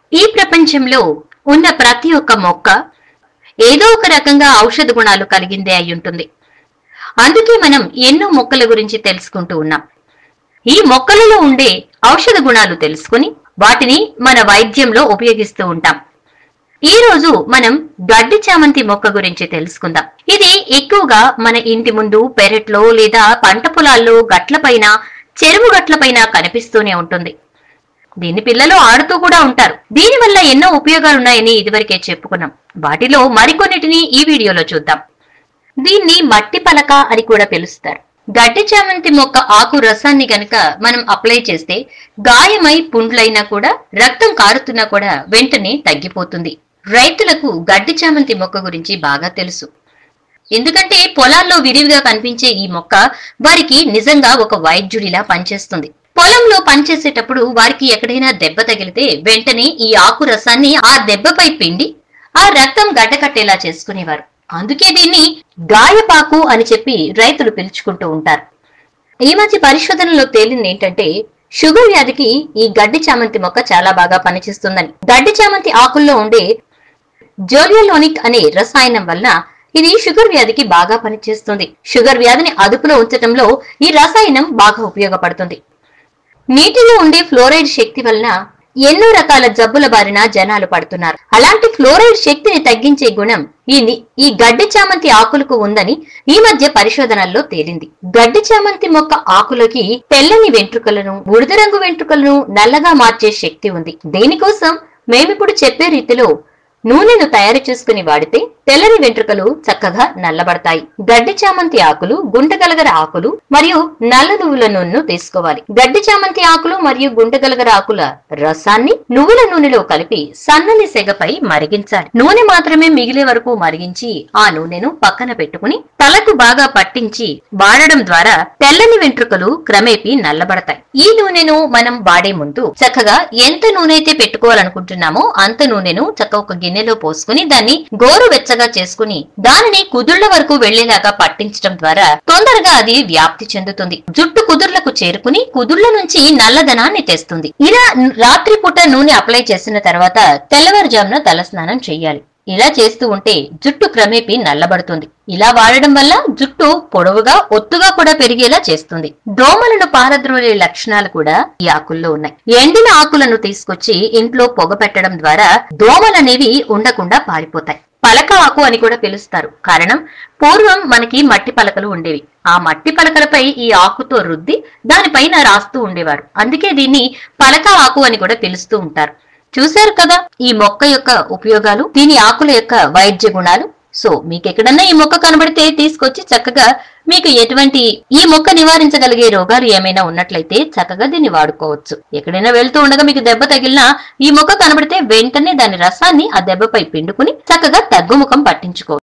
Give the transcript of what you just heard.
ఈ ప్రపంచంలో ఉన్న ప్రతి ఒక్క మొక్క ఏదో ఒక రకంగా ఔషధ గుణాలు కలిగిందే అయి ఉంటుంది అందుకే మనం ఎన్నో మొక్కల గురించి తెలుసుకుంటూ ఉన్నాం ఈ మొక్కలలో ఉండే ఔషధ గుణాలు తెలుసుకుని వాటిని మన వైద్యంలో ఉపయోగిస్తూ ఉంటాం ఈ రోజు మనం గడ్డి చామంతి మొక్క గురించి తెలుసుకుందాం ఇది ఎక్కువగా మన ఇంటి ముందు పెరట్లో లేదా పంట పొలాల్లో గట్లపైన చెరువు గట్లపైన కనిపిస్తూనే ఉంటుంది దీన్ని పిల్లలు ఆడుతూ కూడా ఉంటారు దీని వల్ల ఎన్నో ఉపయోగాలున్నాయని ఇదివరకే చెప్పుకున్నాం వాటిలో మరికొన్నిటిని ఈ వీడియోలో చూద్దాం దీన్ని మట్టి పలక అని కూడా పిలుస్తారు గడ్డి చామంతి మొక్క ఆకు రసాన్ని గనక మనం అప్లై చేస్తే గాయమై పుండ్లైనా కూడా రక్తం కారుతున్నా కూడా వెంటనే తగ్గిపోతుంది రైతులకు గడ్డి చామంతి మొక్క గురించి బాగా తెలుసు ఎందుకంటే పొలాల్లో విరివిగా కనిపించే ఈ మొక్క వారికి నిజంగా ఒక వైద్యుడిలా పనిచేస్తుంది పొలంలో పనిచేసేటప్పుడు వారికి ఎక్కడైనా దెబ్బ తగిలితే వెంటనే ఈ ఆకు రసాన్ని ఆ దెబ్బపై పిండి ఆ రక్తం గడ్డకట్టేలా చేసుకునేవారు అందుకే దీన్ని గాయపాకు అని చెప్పి రైతులు పిలుచుకుంటూ ఉంటారు ఈ మధ్య పరిశోధనలో తేలింది ఏంటంటే షుగర్ వ్యాధికి ఈ గడ్డి చామంతి మొక్క చాలా బాగా పనిచేస్తుందని గడ్డి చామంతి ఆకుల్లో ఉండే జోలియోలోనిక్ అనే రసాయనం వలన ఇది షుగర్ వ్యాధికి బాగా పనిచేస్తుంది షుగర్ వ్యాధిని అదుపులో ఉంచడంలో ఈ రసాయనం బాగా ఉపయోగపడుతుంది నీటిలో ఉండే ఫ్లోరైడ్ శక్తి వలన ఎన్నో రకాల జబ్బుల బారిన జనాలు పడుతున్నారు అలాంటి ఫ్లోరైడ్ శక్తిని తగ్గించే గుణం ఈ ని- ఈ గడ్డి చామంతి ఆకులకు ఉందని ఈ మధ్య పరిశోధనల్లో తేలింది గడ్డి చామంతి మొక్క ఆకులకి తెల్లని వెంట్రుకలను బూడిద రంగు వెంట్రుకలను నల్లగా మార్చే శక్తి ఉంది దీనికోసం మేమిప్పుడు చెప్పే రీతిలో నూనెను తయారు చేసుకుని వాడితే తెల్లని వెంట్రుకలు చక్కగా నల్లబడతాయి గడ్డి చామంతి ఆకులు గుంటగలగర ఆకులు మరియు నల్ల నువ్వుల నూనెను తీసుకోవాలి గడ్డి చామంతి ఆకులు మరియు గుంటగలగర ఆకుల రసాన్ని నువ్వుల నూనెలో కలిపి సన్నని సెగపై మరిగించాలి నూనె మాత్రమే మిగిలే వరకు మరిగించి ఆ నూనెను పక్కన పెట్టుకుని తలకు బాగా పట్టించి వాడడం ద్వారా తెల్లని వెంట్రుకలు క్రమేపీ నల్లబడతాయి ఈ నూనెను మనం వాడే ముందు చక్కగా ఎంత నూనె అయితే పెట్టుకోవాలనుకుంటున్నామో అంత నూనెను చక్కగా ఒక గిన్నెలో పోసుకుని దాన్ని గోరు వెచ్చగా చేసుకుని దానిని కుదుళ్ల వరకు వెళ్లేలాగా పట్టించడం ద్వారా తొందరగా అది వ్యాప్తి చెందుతుంది జుట్టు కుదుర్లకు చేరుకుని కుదుళ్ల నుంచి నల్లదనాన్ని తెస్తుంది ఇలా రాత్రిపూట నూనె అప్లై చేసిన తర్వాత తెల్లవారుజామున తలస్నానం చేయాలి ఇలా చేస్తూ ఉంటే జుట్టు క్రమేపీ నల్లబడుతుంది ఇలా వాడడం వల్ల జుట్టు పొడవుగా ఒత్తుగా కూడా పెరిగేలా చేస్తుంది దోమలను పారద్రోలే లక్షణాలు కూడా ఈ ఆకుల్లో ఉన్నాయి ఎండిన ఆకులను తీసుకొచ్చి ఇంట్లో పొగ పెట్టడం ద్వారా దోమలనేవి ఉండకుండా పారిపోతాయి పలక ఆకు అని కూడా పిలుస్తారు కారణం పూర్వం మనకి మట్టి పలకలు ఉండేవి ఆ మట్టి పలకలపై ఈ ఆకుతో రుద్ది దానిపైన రాస్తూ ఉండేవారు అందుకే దీన్ని పలక ఆకు అని కూడా పిలుస్తూ ఉంటారు చూశారు కదా ఈ మొక్క యొక్క ఉపయోగాలు దీని ఆకుల యొక్క వైద్య గుణాలు సో మీకు ఎక్కడన్నా ఈ మొక్క కనబడితే తీసుకొచ్చి చక్కగా మీకు ఎటువంటి ఈ మొక్క నివారించగలిగే రోగాలు ఏమైనా ఉన్నట్లయితే చక్కగా దీన్ని వాడుకోవచ్చు ఎక్కడైనా వెళ్తూ ఉండగా మీకు దెబ్బ తగిలినా ఈ మొక్క కనబడితే వెంటనే దాని రసాన్ని ఆ దెబ్బపై పిండుకుని చక్కగా తగ్గుముఖం పట్టించుకోవచ్చు